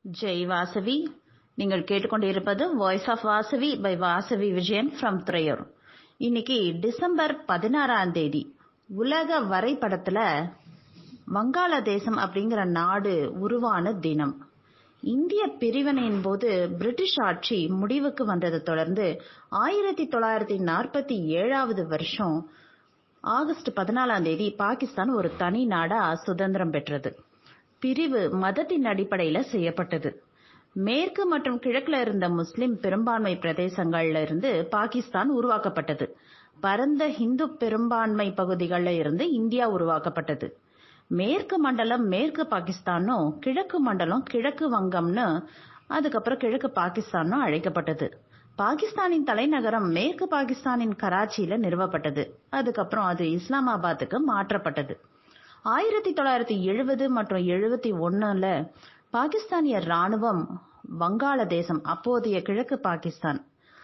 ஜெய் வாசவி நீங்கள் கேட்டுக்கொண்டிருப்பது voice of Vasavi by Vasavi Vijayan from Thuraiyur இன்னைக்கு டிசம்பர் பதினாறாம் தேதி உலக வரைபடத்துல வங்காளதேசம் அப்படிங்கிற நாடு உருவான தினம் இந்திய பிரிவினையின் போது பிரிட்டிஷ் ஆட்சி முடிவுக்கு வந்ததை தொடர்ந்து ஆயிரத்தி தொள்ளாயிரத்தி நாற்பத்தி ஏழாவது வருஷம் ஆகஸ்ட் பதினாலாம் தேதி பாகிஸ்தான் ஒரு தனி நாடா சுதந்திரம் பெற்றது பிரிவு மதத்தின் அடிப்படையில செய்யப்பட்டது மேற்கு மற்றும் கிழக்குல இருந்த முஸ்லிம் பெரும்பான்மை பிரதேசங்கள்ல இருந்து பாகிஸ்தான் உருவாக்கப்பட்டது பரந்த இந்து பெரும்பான்மை பகுதிகள்ல இருந்து இந்தியா உருவாக்கப்பட்டது மேற்கு மண்டலம் மேற்கு பாகிஸ்தானும் கிழக்கு மண்டலம் கிழக்கு வங்கம்னு அதுக்கப்புறம் கிழக்கு பாகிஸ்தானும் அழைக்கப்பட்டது பாகிஸ்தானின் தலைநகரம் மேற்கு பாகிஸ்தானின் கராச்சியில நிறுவப்பட்டது அதுக்கப்புறம் அது இஸ்லாமாபாத்துக்கு மாற்றப்பட்டது ஆயிரத்தி தொள்ளாயிரத்தி எழுபது மற்றும் எழுபத்தி ஒன்னுல பாகிஸ்தானிய ராணுவம் வங்காளதேசம் அப்போதைய கிழக்கு பாகிஸ்தான்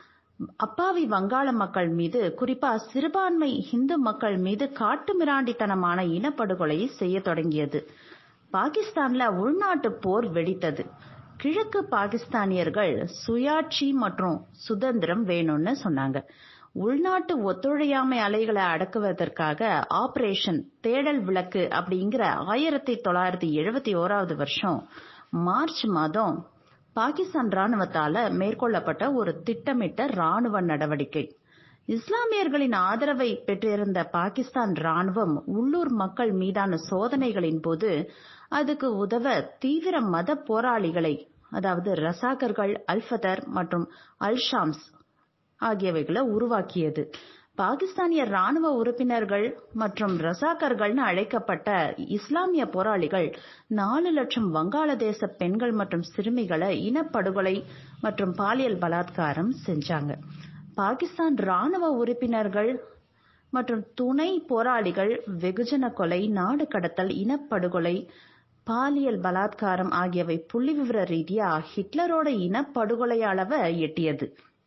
அப்பாவி வங்காள மக்கள் மீது குறிப்பா சிறுபான்மை இந்து மக்கள் மீது காட்டுமிராண்டித்தனமான இனப்படுகொலையை செய்ய தொடங்கியது பாகிஸ்தான்ல உள்நாட்டு போர் வெடித்தது கிழக்கு பாகிஸ்தானியர்கள் சுயாட்சி மற்றும் சுதந்திரம் வேணும்னு சொன்னாங்க உள்நாட்டு ஒத்துழையாமை அலைகளை அடக்குவதற்காக ஆபரேஷன் தேடல் விளக்கு அப்படிங்கிற ஆயிரத்தி தொள்ளாயிரத்தி எழுபத்தி ஓராவது வருஷம் மார்ச் மாதம் பாகிஸ்தான் ராணுவத்தால மேற்கொள்ளப்பட்ட ஒரு திட்டமிட்ட ராணுவ நடவடிக்கை இஸ்லாமியர்களின் ஆதரவை பெற்றிருந்த பாகிஸ்தான் ராணுவம் உள்ளூர் மக்கள் மீதான சோதனைகளின் போது அதுக்கு உதவ தீவிர மத போராளிகளை அதாவது ரசாகர்கள் அல்ஃபதர் மற்றும் அல்ஷாம்ஸ் ஆகியவைகளை உருவாக்கியது பாகிஸ்தானிய ராணுவ உறுப்பினர்கள் மற்றும் ரசாக்கர்கள்னு அழைக்கப்பட்ட இஸ்லாமிய போராளிகள் நாலு லட்சம் வங்காளதேச பெண்கள் மற்றும் சிறுமிகளை இனப்படுகொலை மற்றும் பாலியல் பலாத்காரம் செஞ்சாங்க பாகிஸ்தான் ராணுவ உறுப்பினர்கள் மற்றும் துணை போராளிகள் வெகுஜன கொலை நாடு கடத்தல் இனப்படுகொலை பாலியல் பலாத்காரம் ஆகியவை புள்ளி விவர ரீதியா ஹிட்லரோட இனப்படுகொலை அளவை எட்டியது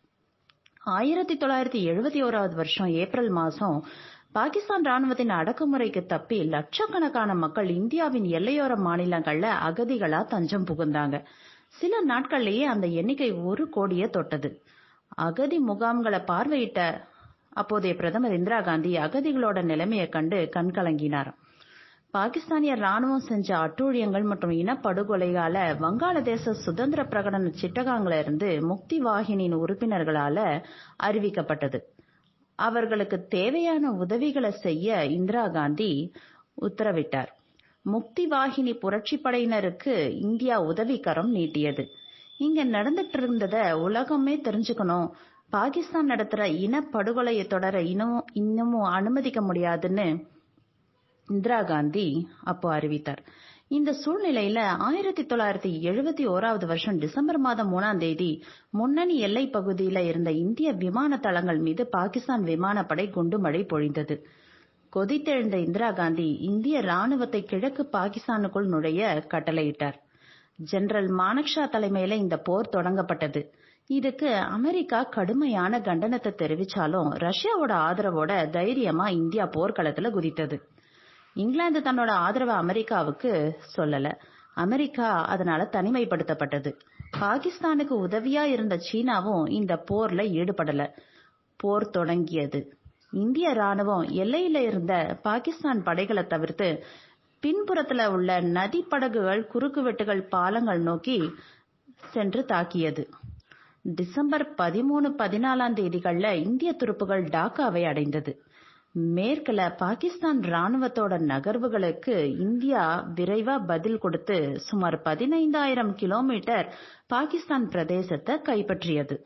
ஆயிரத்தி தொள்ளாயிரத்தி எழுபத்தி ஓராவது வருஷம் ஏப்ரல் மாசம் பாகிஸ்தான் ராணுவத்தின் அடக்குமுறைக்கு தப்பி லட்சக்கணக்கான மக்கள் இந்தியாவின் எல்லையோர மாநிலங்கள்ல அகதிகளா தஞ்சம் புகுந்தாங்க சில நாட்கள்லயே அந்த எண்ணிக்கை ஒரு கோடியை தொட்டது அகதி முகாம்களை பார்வையிட்ட அப்போதைய பிரதமர் இந்திரா காந்தி அகதிகளோட நிலைமையை கண்டு கண்கலங்கினார் பாகிஸ்தானிய ராணுவம் செஞ்ச அட்டூழியங்கள் மற்றும் இனப்படுகொலையால வங்காளதேச சுதந்திர பிரகடன சிட்டகாங்கள இருந்து முக்தி வாகினியின் உறுப்பினர்களால அறிவிக்கப்பட்டது அவர்களுக்கு தேவையான உதவிகளை செய்ய இந்திரா காந்தி உத்தரவிட்டார் முக்தி வாகினி புரட்சி படையினருக்கு இந்தியா உதவிக்கரம் நீட்டியது இங்க நடந்துட்டு இருந்தத உலகமே தெரிஞ்சுக்கணும் பாகிஸ்தான் நடத்துற இனப்படுகொலையை தொடர இன்னமும் இன்னமும் அனுமதிக்க முடியாதுன்னு இந்திரா காந்தி அப்போ அறிவித்தார் இந்த சூழ்நிலையில ஆயிரத்தி தொள்ளாயிரத்தி எழுபத்தி ஓராவது வருஷம் டிசம்பர் மாதம் மூணாம் தேதி முன்னணி எல்லை பகுதியில இருந்த இந்திய விமான தளங்கள் மீது பாகிஸ்தான் விமானப்படை குண்டுமழை பொழிந்தது கொதித்தெழுந்த இந்திரா காந்தி இந்திய ராணுவத்தை கிழக்கு பாகிஸ்தானுக்குள் நுழைய கட்டளையிட்டார் ஜெனரல் மானக்ஷா தலைமையில இந்த போர் தொடங்கப்பட்டது இதுக்கு அமெரிக்கா கடுமையான கண்டனத்தை தெரிவிச்சாலும் ரஷ்யாவோட ஆதரவோட தைரியமா இந்தியா போர்க்களத்துல குதித்தது இங்கிலாந்து தன்னோட ஆதரவை அமெரிக்காவுக்கு சொல்லல அமெரிக்கா அதனால தனிமைப்படுத்தப்பட்டது பாகிஸ்தானுக்கு உதவியா இருந்த சீனாவும் இந்த போர்ல ஈடுபடல போர் தொடங்கியது இந்திய ராணுவம் எல்லையில இருந்த பாகிஸ்தான் படைகளை தவிர்த்து பின்புறத்துல உள்ள நதி படகுகள் குறுக்குவெட்டுகள் பாலங்கள் நோக்கி சென்று தாக்கியது டிசம்பர் பதிமூணு பதினாலாம் தேதிகள்ல இந்திய துருப்புகள் டாக்காவை அடைந்தது மேற்குல பாகிஸ்தான் ராணுவத்தோட நகர்வுகளுக்கு இந்தியா விரைவா பதில் கொடுத்து சுமார் பதினைந்தாயிரம் கிலோமீட்டர் பாகிஸ்தான் பிரதேசத்தை கைப்பற்றியது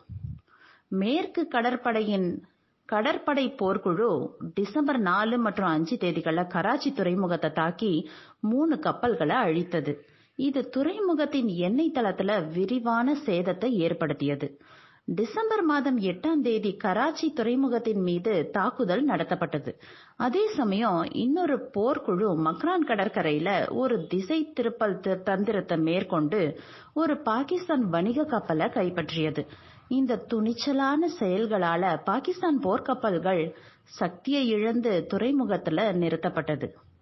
மேற்கு கடற்படையின் கடற்படை போர்க்குழு டிசம்பர் நாலு மற்றும் அஞ்சு தேதிகள்ல கராச்சி துறைமுகத்தை தாக்கி மூணு கப்பல்களை அழித்தது இது துறைமுகத்தின் எண்ணெய் தளத்துல விரிவான சேதத்தை ஏற்படுத்தியது டிசம்பர் மாதம் எட்டாம் தேதி கராச்சி துறைமுகத்தின் மீது தாக்குதல் நடத்தப்பட்டது அதே சமயம் இன்னொரு போர்க்குழு மக்ரான் கடற்கரையில ஒரு திசை திருப்பல் தந்திரத்தை மேற்கொண்டு ஒரு பாகிஸ்தான் வணிக கப்பலை கைப்பற்றியது இந்த துணிச்சலான செயல்களால பாகிஸ்தான் போர்க்கப்பல்கள் சக்தியை இழந்து துறைமுகத்துல நிறுத்தப்பட்டது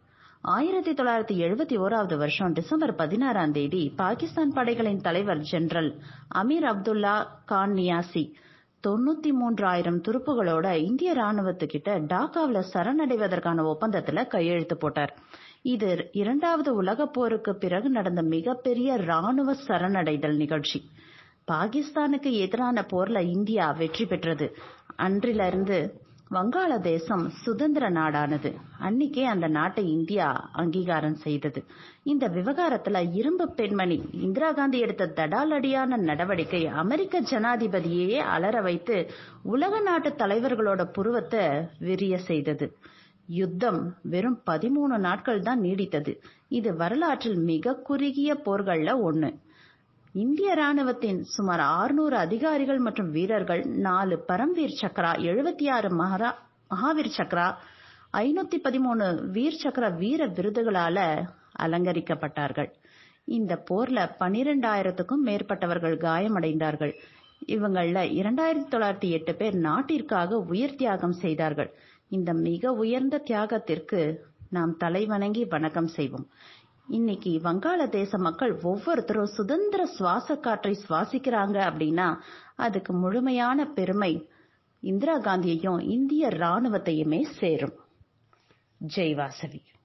ஆயிரத்தி தொள்ளாயிரத்தி எழுபத்தி ஓராவது வருஷம் டிசம்பர் பதினாறாம் தேதி பாகிஸ்தான் படைகளின் தலைவர் ஜெனரல் அமீர் அப்துல்லா கான் நியாசி தொண்ணூத்தி மூன்றாயிரம் துருப்புகளோட இந்திய ராணுவத்துக்கிட்ட டாக்காவில சரணடைவதற்கான ஒப்பந்தத்துல கையெழுத்து போட்டார் இது இரண்டாவது உலகப் போருக்கு பிறகு நடந்த மிகப்பெரிய ராணுவ சரணடைதல் நிகழ்ச்சி பாகிஸ்தானுக்கு எதிரான போர்ல இந்தியா வெற்றி பெற்றது அன்றிலிருந்து வங்காளதேசம் சுதந்திர நாடானது அன்னிக்கே அந்த நாட்டை இந்தியா அங்கீகாரம் செய்தது இந்த விவகாரத்துல இரும்பு பெண்மணி இந்திரா காந்தி எடுத்த தடாலடியான நடவடிக்கை அமெரிக்க ஜனாதிபதியே அலற வைத்து உலக நாட்டு தலைவர்களோட புருவத்தை விரிய செய்தது யுத்தம் வெறும் பதிமூணு நாட்கள் தான் நீடித்தது இது வரலாற்றில் மிக குறுகிய போர்கள்ல ஒண்ணு இந்திய ராணுவத்தின் சுமார் ஆறுநூறு அதிகாரிகள் மற்றும் வீரர்கள் நாலு பரம்வீர் சக்ரா எழுபத்தி ஆறு மகரா மகாவீர் சக்ரா ஐநூத்தி பதிமூணு வீர் சக்ரா வீர விருதுகளால அலங்கரிக்கப்பட்டார்கள் இந்த போர்ல பனிரெண்டாயிரத்துக்கும் மேற்பட்டவர்கள் காயமடைந்தார்கள் இவங்கள இரண்டாயிரத்தி தொள்ளாயிரத்தி எட்டு பேர் நாட்டிற்காக உயிர் தியாகம் செய்தார்கள் இந்த மிக உயர்ந்த தியாகத்திற்கு நாம் தலைவணங்கி வணக்கம் செய்வோம் இன்னைக்கு வங்காளதேச மக்கள் ஒவ்வொருத்தரும் சுதந்திர சுவாச காற்றை சுவாசிக்கிறாங்க அப்படின்னா அதுக்கு முழுமையான பெருமை இந்திரா காந்தியையும் இந்திய ராணுவத்தையுமே சேரும் ஜெய் வாசவி